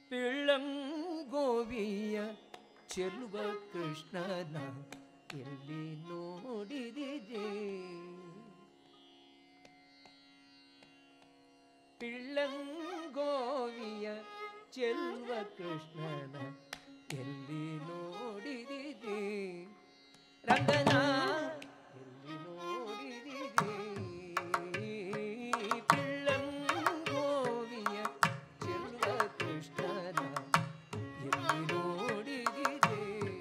ಪಿಳ್ಳಂಗೋವಿಯ ಚೆಲುವ ಕೃಷ್ಣನ ಎಲ್ಲಿ ನೋಡಿದಿದೆ ಪಿಳ್ಳಂಗೋವಿಯ ಚೆಲುವ ಕೃಷ್ಣನ ಎಲ್ಲಿ ನೋಡಿದಿದೆ ರಂಗನ ಎಲ್ಲಿ ನೋಡಿದಿದೆ ಪಿಳ್ಳಂಗೋವಿಯ ಚೆಲುವ ಕೃಷ್ಣನ ಎಲ್ಲಿ ನೋಡಿದಿದೆ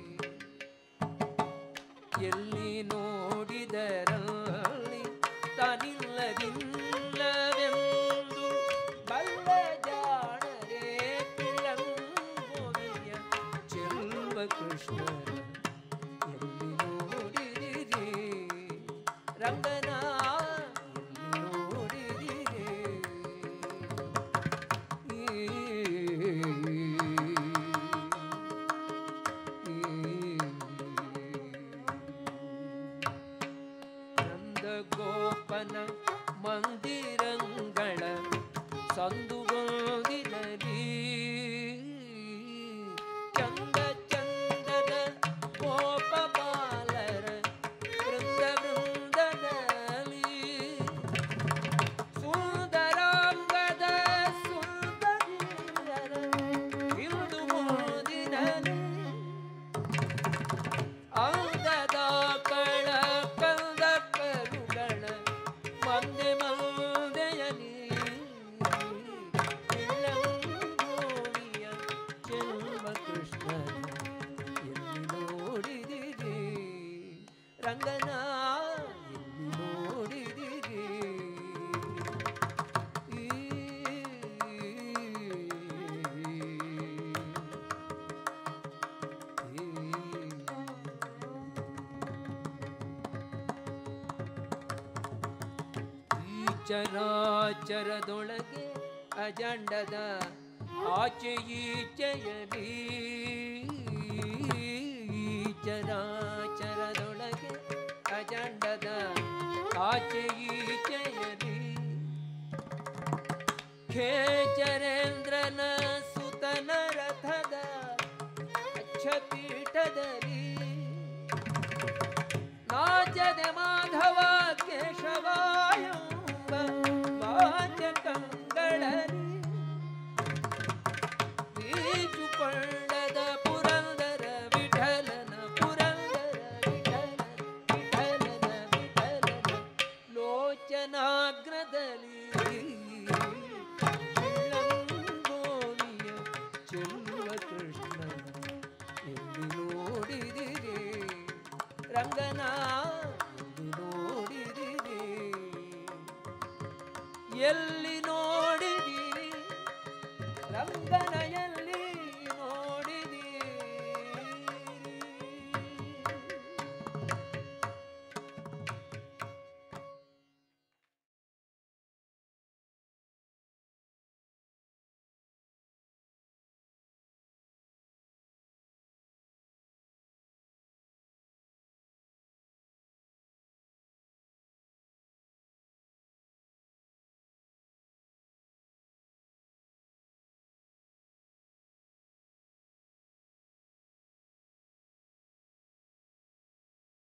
ಎಲ್ಲಿ ನೋಡಿದರಲ್ಲಿ ತಾನಿಲ್ಲದಿಲ್ಲವೆಂದು ಬಲ್ಲ ಜಾಣರೆ ಪಿಳ್ಳಂಗೋವಿಯ ಚೆಲುವ ಕೃಷ್ಣನ ಎಲ್ಲಿ ನೋಡಿದಿರಿ ರಂಗನ ಎಲ್ಲಿ ನೋಡಿದಿರಿ ನಂದಗೋಪನ ಮಂದಿರಂಗಳ ಸಂದುಗೋದಿನಲಿ ಚಂದ ಚಂದದ ಗೋಪ ಬಾಲರ ವೃಂದ ವೃಂದದಲ್ಲಿ ಸುಂದರಾಂಗದ ಸುಂದರಿಯರ ಇಂದು ಮೋದಿನಲಿ ಅಂದದ ಕಳ ಕಂದ ಕರುಗಳ ಮಂದೆ ಮಂದೆಯಲಿ ಗೋವಿಯ ಚೆಲುವ ಕೃಷ್ಣನ ಎಲ್ಲಿ ನೋಡಿದಿರಿ ರಂಗನ ಎಲ್ಲಿ ನೋಡಿದಿರಿ ಈ ಚರಾಚರದೊಳಗೆ ಅಜಂಡದ ಆಚೆ ಈಚೆಯಲಿ ಈ ಚರಾಚರದೊಳಗೆ ಅಜಂಡದ ಆಚೆ ಈಚೆಯಲಿ ಖೇಚರೇಂದ್ರನ ಸುತನ ರಥದ ಅಚ್ಚಪೀಠದಲ್ಲಿ ನಾಚದೆ ಮಾಧವ